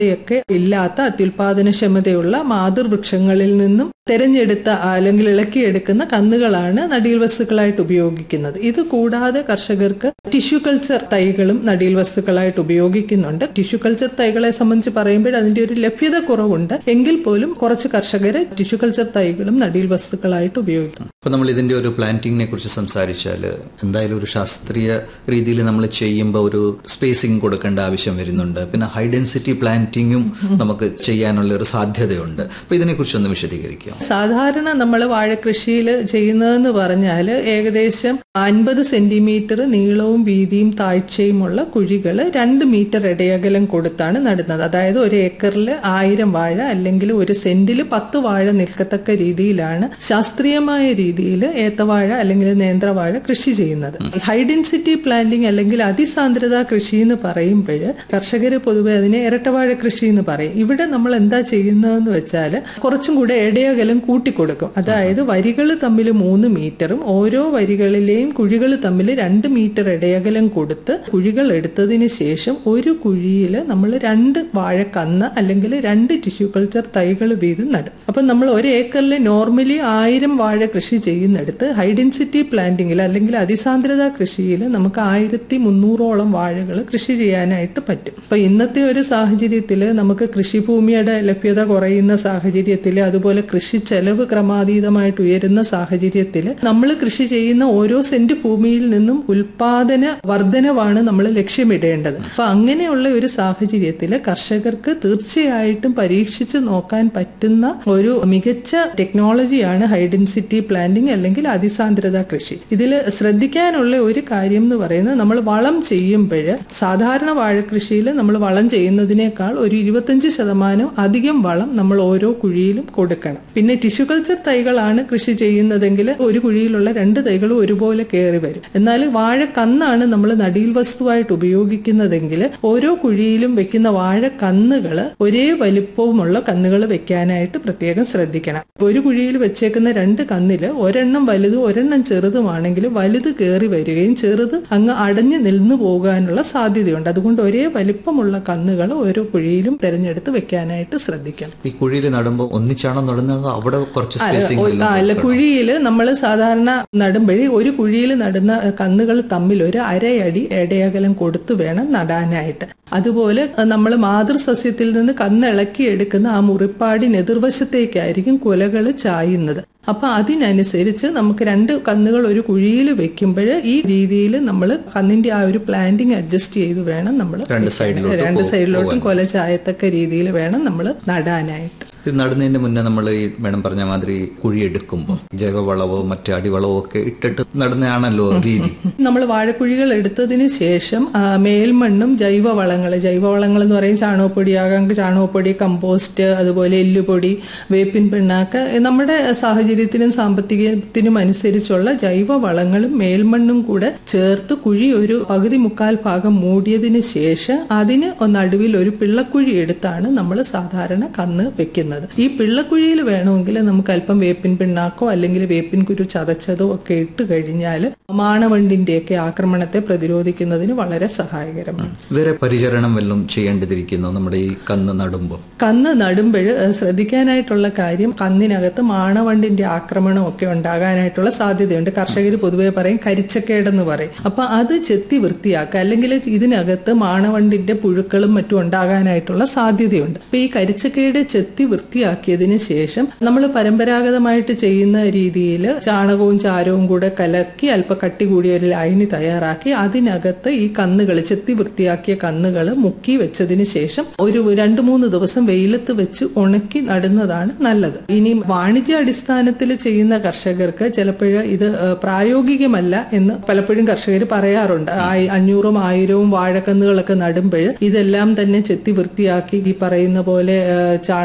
ഒക്കെ ഇല്ലാത്ത അത്യുൽപാദനക്ഷമതയുള്ള മാതൃവൃക്ഷങ്ങളിൽ നിന്നും തെരഞ്ഞെടുത്ത അല്ലെങ്കിൽ ഇളക്കിയെടുക്കുന്ന കന്നുകളാണ് നടീൽ വസ്തുക്കളായിട്ട് ഉപയോഗിക്കുന്നത് ഇത് കൂടാതെ കർഷകർക്ക് ടിഷ്യൂ കൾച്ചർ തൈകളും നടീൽ വസ്തുക്കളായിട്ട് ഉപയോഗിക്കുന്നുണ്ട് ടിഷ്യൂ കൾച്ചർ തൈകളെ സംബന്ധിച്ച് പറയുമ്പോൾ അതിന്റെ ഒരു ലഭ്യത കുറവുണ്ട് എങ്കിൽ പോലും കുറച്ച് കർഷകർ ടിഷ്യൂ കൾച്ചർ തൈകളും നടീൽ വസ്തുക്കളായിട്ട് ഉപയോഗിക്കും അപ്പൊ നമ്മൾ ഇതിന്റെ ഒരു പ്ലാന്റിങ്ങിനെ കുറിച്ച് സംസാരിച്ചാൽ എന്തായാലും ഒരു ശാസ്ത്രീയ രീതിയിൽ നമ്മൾ ചെയ്യുമ്പോൾ ഒരു സ്പേസിംഗ് കൊടുക്കേണ്ട ആവശ്യം വരുന്നുണ്ട് പിന്നെ ഹൈ ഡെൻസിറ്റി പ്ലാന്റിങ്ങും നമുക്ക് ചെയ്യാനുള്ള ഒരു സാധ്യതയുണ്ട് അപ്പൊ ഇതിനെക്കുറിച്ച് ഒന്ന് വിശദീകരിക്കാം സാധാരണ നമ്മൾ വാഴകൃഷിയിൽ ചെയ്യുന്നതെന്ന് പറഞ്ഞാൽ ഏകദേശം അൻപത് സെന്റിമീറ്റർ നീളവും വീതിയും താഴ്ചയുമുള്ള കുഴികൾ രണ്ട് മീറ്റർ ഇടയകലം കൊടുത്താണ് നടുന്നത് അതായത് ഒരു ഏക്കറിൽ ആയിരം വാഴ അല്ലെങ്കിൽ ഒരു സെന്റിൽ പത്ത് വാഴ നിൽക്കത്തക്ക രീതിയിലാണ് ശാസ്ത്രീയമായ രീതിയിൽ ഏത്തവാഴ അല്ലെങ്കിൽ നേന്ത്രവാഴ കൃഷി ചെയ്യുന്നത് ഹൈ ഡെൻസിറ്റി പ്ലാന്റിംഗ് അല്ലെങ്കിൽ അതിസാന്ദ്രത കൃഷി എന്ന് പറയുമ്പോൾ കർഷകർ പൊതുവെ അതിനെ ഇരട്ടവാഴ കൃഷി എന്ന് പറയും ഇവിടെ നമ്മൾ എന്താ ചെയ്യുന്നതെന്ന് വെച്ചാൽ കുറച്ചും കൂടെ ഇടയകലം കൂട്ടിക്കൊടുക്കും അതായത് വരികൾ തമ്മിൽ മൂന്ന് മീറ്ററും ഓരോ വരികളിലെയും കുഴികൾ തമ്മിൽ രണ്ട് മീറ്റർ ഇടയകലം കൊടുത്ത് കുഴികൾ എടുത്തതിന് ശേഷം ഒരു കുഴിയിൽ നമ്മൾ രണ്ട് വാഴക്കന്ന് അല്ലെങ്കിൽ രണ്ട് ടിഷ്യൂ കൾച്ചർ തൈകൾ വീതം നടും അപ്പം നമ്മൾ ഒരു ഏക്കറിൽ നോർമലി ആയിരം വാഴ കൃഷി ചെയ്യുന്നിടത്ത് ഹൈ ഡെൻസിറ്റി പ്ലാന്റിങ്ങിൽ അല്ലെങ്കിൽ അതിസാന്ദ്രത കൃഷിയിൽ നമുക്ക് ആയിരത്തി മുന്നൂറോളം വാഴകൾ കൃഷി ചെയ്യാനായിട്ട് പറ്റും അപ്പൊ ഇന്നത്തെ ഒരു സാഹചര്യത്തിൽ നമുക്ക് കൃഷിഭൂമിയുടെ ലഭ്യത കുറയുന്ന സാഹചര്യത്തിൽ അതുപോലെ കൃഷി ചെലവ് ക്രമാതീതമായിട്ട് ഉയരുന്ന സാഹചര്യത്തിൽ നമ്മൾ കൃഷി ചെയ്യുന്ന ഓരോ സെന്റ് ഭൂമിയിൽ നിന്നും ഉൽപാദന വർധനവാണ് നമ്മൾ ലക്ഷ്യമിടേണ്ടത് അപ്പൊ അങ്ങനെയുള്ള ഒരു സാഹചര്യത്തിൽ കർഷകർക്ക് തീർച്ചയായിട്ടും പരീക്ഷിച്ച് നോക്കാൻ പറ്റുന്ന ഒരു മികച്ച ടെക്നോളജിയാണ് ഹൈ ഡെൻസിറ്റി പ്ലാന്റിംഗ് അല്ലെങ്കിൽ അതിസാന്ദ്രത കൃഷി ഇതിൽ ശ്രദ്ധിക്കാനുള്ള ഒരു കാര്യം എന്ന് പറയുന്നത് നമ്മൾ വളം ചെയ്യുമ്പോൾ സാധാരണ വാഴകൃഷിയിൽ നമ്മൾ വളം ചെയ്യുന്നതിനേക്കാൾ ഒരു ഇരുപത്തഞ്ച് ശതമാനം അധികം വളം നമ്മൾ ഓരോ കുഴിയിലും കൊടുക്കണം പിന്നെ ടിഷ്യൂ കൾച്ചർ തൈകളാണ് കൃഷി ചെയ്യുന്നതെങ്കിൽ ഒരു കുഴിയിലുള്ള രണ്ട് തൈകളും ഒരുപോലെ കയറി വരും എന്നാൽ വാഴ കന്നാണ് നമ്മൾ നടീൽ വസ്തുവായിട്ട് ഉപയോഗിക്കുന്നതെങ്കിൽ ഓരോ കുഴിയിലും വെക്കുന്ന വാഴ കന്നുകൾ ഒരേ വലിപ്പവുമുള്ള കന്നുകൾ വെക്കാനായിട്ട് പ്രത്യേകം ശ്രദ്ധിക്കണം ഒരു കുഴിയിൽ വെച്ചേക്കുന്ന രണ്ട് കന്നില് ഒരെണ്ണം വലുതും ഒരെണ്ണം ചെറുതുമാണെങ്കിൽ വലുത് കയറി വരികയും ചെറുത് അങ്ങ് അടഞ്ഞു നിന്നു പോകാനുള്ള സാധ്യതയുണ്ട് അതുകൊണ്ട് ഒരേ വലിപ്പമുള്ള കന്നുകൾ ഓരോ കുഴിയിലും തിരഞ്ഞെടുത്ത് വെക്കാനായിട്ട് ശ്രദ്ധിക്കണം ഈ കുഴിയിൽ നടുമ്പോൾ ഒന്നിച്ചാണോ നടുന്നത് അവിടെ കുറച്ച് സ്പേസിംഗ് ആ, അല്ല കുഴിയിൽ നമ്മൾ സാധാരണ നടുമ്പഴി ഒരു കുഴിയിൽ നടുന്ന കന്നുകൾ തമ്മിൽ ഒരു അരയടി ഇടയകലം കൊടുത്തു വേണം നടാനായിട്ട് അതുപോലെ നമ്മൾ മാതൃസസ്യത്തിൽ നിന്ന് കന്നിളക്കി എടുക്കുന്ന ആ മുറിപ്പാടിന് എതിർവശത്തേക്കായിരിക്കും കുലകൾ ചായുന്നത് അപ്പൊ അതിനനുസരിച്ച് നമുക്ക് രണ്ട് കന്നുകൾ ഒരു കുഴിയിൽ വെക്കുമ്പോൾ ഈ രീതിയിൽ നമ്മൾ കന്നിന്റെ ആ ഒരു പ്ലാന്റിങ് അഡ്ജസ്റ്റ് ചെയ്ത് വേണം നമ്മൾ രണ്ട് സൈഡിലോട്ട് രണ്ട് പോ- സൈഡിലോട്ടും കൊല ചായത്തക്ക രീതിയിൽ വേണം നമ്മൾ നടാനായിട്ട് ഇത് നടുന്നതിന് മുന്നേ നമ്മൾ ഈ മേഡം പറഞ്ഞ മാതിരി കുഴി എടുക്കുമ്പോൾ ജൈവവളവോ മറ്റു അടിവളവോ ഒക്കെ ഇട്ടിട്ട് നടുന്നതാണല്ലോ രീതി നമ്മൾ വാഴക്കുഴികൾ എടുത്തതിന് ശേഷം ആ, മേൽമണ്ണും ജൈവവളങ്ങൾ ജൈവവളങ്ങൾ എന്ന് പറയും ചാണകപ്പൊടിയാകാം ചാണകപ്പൊടി കമ്പോസ്റ്റ് അതുപോലെ എല്ലുപൊടി വേപ്പിൻ പിണ്ണാക്ക് നമ്മുടെ സാഹചര്യത്തിനും സാമ്പത്തികത്തിനും അനുസരിച്ചുള്ള ജൈവവളങ്ങളും മേൽമണ്ണും കൂടെ ചേർത്ത് കുഴി ഒരു പകുതി മുക്കാൽ ഭാഗം മൂടിയതിന് ശേഷം അതിന് നടുവിൽ ഒരു പിള്ളക്കുഴി എടുത്താണ് നമ്മൾ സാധാരണ കന്ന് വെക്കുന്നത് ഈ പിള്ളക്കുഴിയിൽ വേണമെങ്കിൽ നമുക്ക് അല്പം വേപ്പിൻ പിണ്ണാക്കോ അല്ലെങ്കിൽ വേപ്പിൻ കുരു ചതച്ചതോ ഒക്കെ ഇട്ട് കഴിഞ്ഞാൽ മാണവണ്ടിന്റെയൊക്കെ ആക്രമണത്തെ പ്രതിരോധിക്കുന്നതിന് വളരെ സഹായകരമാണ് വേറെ പരിചരണം വല്ലതും ചെയ്യേണ്ടതിരിക്കുന്നു നമ്മുടെ ഈ കന്ന് നടുമ്പോൾ കന്ന് നടുമ്പോൾ ശ്രദ്ധിക്കാനായിട്ടുള്ള കാര്യം കന്നിനകത്ത് മാണവണ്ടിന്റെ ആക്രമണം ഒക്കെ ഉണ്ടാകാനായിട്ടുള്ള സാധ്യതയുണ്ട് കർഷകർ പൊതുവെ പറയും കരിച്ചക്കേടെന്ന് പറയും അപ്പൊ അത് ചെത്തി വൃത്തിയാക്കുക അല്ലെങ്കിൽ ഇതിനകത്ത് മാണവണ്ടിന്റെ പുഴുക്കളും മറ്റും ഉണ്ടാകാനായിട്ടുള്ള സാധ്യതയുണ്ട് അപ്പൊ ഈ കരിച്ചക്കേട് ചെത്തി വൃത്തിയാക്കിയതിന് ശേഷം നമ്മൾ പരമ്പരാഗതമായിട്ട് ചെയ്യുന്ന രീതിയിൽ ചാണകവും ചാരവും കൂടെ കലക്കി അല്പ കട്ടി കൂടിയ ഒരു ലൈനി തയ്യാറാക്കി അതിനകത്ത് ഈ കന്നുകൾ ചെത്തി വൃത്തിയാക്കിയ കന്നുകൾ മുക്കി വെച്ചതിന് ശേഷം ഒരു രണ്ട് മൂന്ന് ദിവസം വെയിലത്ത് വെച്ച് ഉണക്കി നടുന്നതാണ് നല്ലത് ഇനി വാണിജ്യ അടിസ്ഥാനത്തിൽ ചെയ്യുന്ന കർഷകർക്ക് ചിലപ്പോൾ ഇത് ഏഹ്, പ്രായോഗികമല്ല എന്ന് പലപ്പോഴും കർഷകർ പറയാറുണ്ട് ആയി- അഞ്ഞൂറും ആയിരവും വാഴക്കന്നുകളൊക്കെ നടുമ്പോൾ ഇതെല്ലാം തന്നെ ചെത്തി വൃത്തിയാക്കി ഈ പറയുന്ന പോലെ ഏഹ്, ചാണകം ചാരം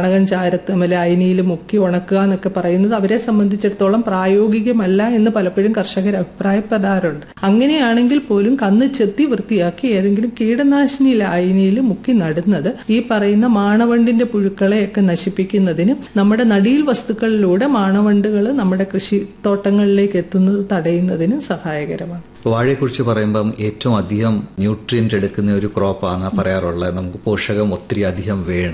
ചാരത്തുമല അയനിയിൽ മുക്കി ഉണക്കുക എന്നൊക്കെ പറയുന്നത് അവരെ സംബന്ധിച്ചിടത്തോളം പ്രായോഗികമല്ല എന്ന് പലപ്പോഴും കർഷകർ അഭിപ്രായപ്പെടാറുണ്ട് അങ്ങനെയാണെങ്കിൽ പോലും കന്ന് ചെത്തി വൃത്തിയാക്കി ഏതെങ്കിലും കീടനാശിനി ലായനിയിൽ മുക്കി നടുന്നത് ഈ പറയുന്ന മാണവണ്ടിന്റെ പുഴുക്കളെയൊക്കെ നശിപ്പിക്കുന്നതിനും നമ്മുടെ നടീൽ വസ്തുക്കളിലൂടെ മാണവണ്ടുകൾ നമ്മുടെ കൃഷിത്തോട്ടങ്ങളിലേക്ക് എത്തുന്നത് തടയുന്നതിനും സഹായകരമാണ് വാഴയെക്കുറിച്ച് പറയുമ്പം ഏറ്റവും അധികം ന്യൂട്രിയൻ്റ് എടുക്കുന്ന ഒരു ക്രോപ്പാണ് പറയാറുള്ളത് നമുക്ക് പോഷകം ഒത്തിരി അധികം വേണം